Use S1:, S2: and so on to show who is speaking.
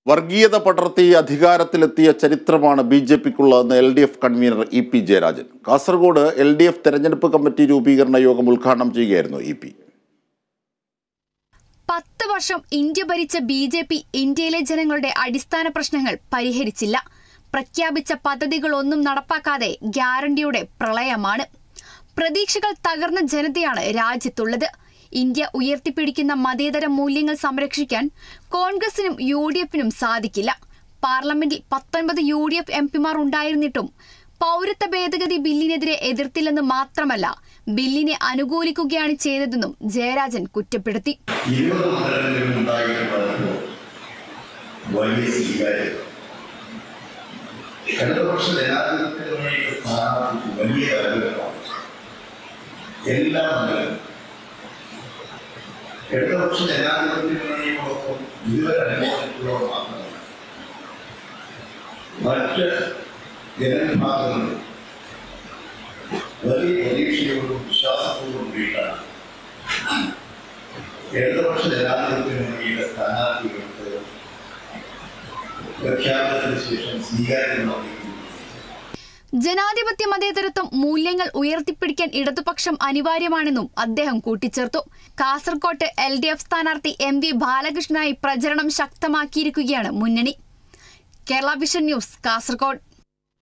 S1: വർഗീയത പടർത്തി അധികാരത്തിലെത്തിയ ചരിത്രമാണ് ബി ജെ പിക്കുള്ളതെന്ന് L D F convener E P Jayarajan Kasaragod L D F തെരഞ്ഞെടുപ്പ് കമ്മിറ്റി രൂപീകരണ യോഗം ഉദ്ഘാടനം ചെയ്യുകയായിരുന്നു ഇ പി
S2: പത്ത് വർഷം ഇന്ത്യ ഭരിച്ച ബി ജെ പി ഇന്ത്യയിലെ ജനങ്ങളുടെ അടിസ്ഥാന പ്രശ്നങ്ങൾ പരിഹരിച്ചില്ല പ്രഖ്യാപിച്ച പദ്ധതികളൊന്നും നടപ്പാക്കാതെ ഗ്യാരണ്ടിയുടെ പ്രളയമാണ് പ്രതീക്ഷകൾ തകർന്ന ജനതയാണ് രാജ്യത്തുള്ളത് ഇന്ത്യ ഉയർത്തിപ്പിടിക്കുന്ന മതേതര മൂല്യങ്ങൾ സംരക്ഷിക്കാൻ കോൺഗ്രസിനും യു ഡി എഫിനും സാധിക്കില്ല പാർലമെന്റിൽ പത്തൊൻപത് യു ഡി എഫ് എം പിമാർ ഉണ്ടായിരുന്നിട്ടും പൗരത്വ ഭേദഗതി ബില്ലിനെതിരെ എതിർത്തില്ലെന്ന് മാത്രമല്ല ബില്ലിനെ അനുകൂലിക്കുകയാണ് ചെയ്തതെന്നും ജയരാജൻ കുറ്റപ്പെടുത്തി
S3: ഇരുപത് മണ്ഡലങ്ങളിലും ഉണ്ടായിട്ടുള്ളപ്പോൾ വലിയ സ്വീകാര്യത ഇടതുപക്ഷ ജനാധിപത്യത്തിനുള്ള സ്ഥാനാർത്ഥിക്ക് വലിയ വരവേൽപ്പാണ് എല്ലാ മണ്ഡലങ്ങളും ഇടതുപക്ഷ ജനാധിപത്യത്തിനോടൊപ്പം ഇതുവരെ അനുഭവത്തിലൂടെ മാത്രമല്ല മറ്റ് ജനവിഭാഗങ്ങളും വലിയ പ്രതീക്ഷയോടും വിശ്വാസത്തോടും കൂടിയിട്ടാണ് ഇടതുപക്ഷ ജനാധിപത്യ മുന്നണിയുടെ സ്ഥാനാർത്ഥികൾക്ക് പ്രഖ്യാപനത്തിന് ശേഷം സ്വീകാര്യം നൽകിയിരിക്കുന്നു
S2: ജനാധിപത്യ മതേതരത്വം മൂല്യങ്ങൾ ഉയർത്തിപ്പിടിക്കാൻ ഇടതുപക്ഷം അനിവാര്യമാണെന്നും അദ്ദേഹം കൂട്ടിച്ചേർത്തു കാസർകോട്ട് എൽ ഡി എഫ് സ്ഥാനാർത്ഥി എം വി ബാലകൃഷ്ണനായി പ്രചരണം ശക്തമാക്കിയിരിക്കുകയാണ് മുന്നണി കേരള വിഷൻ ന്യൂസ് കാസർകോട്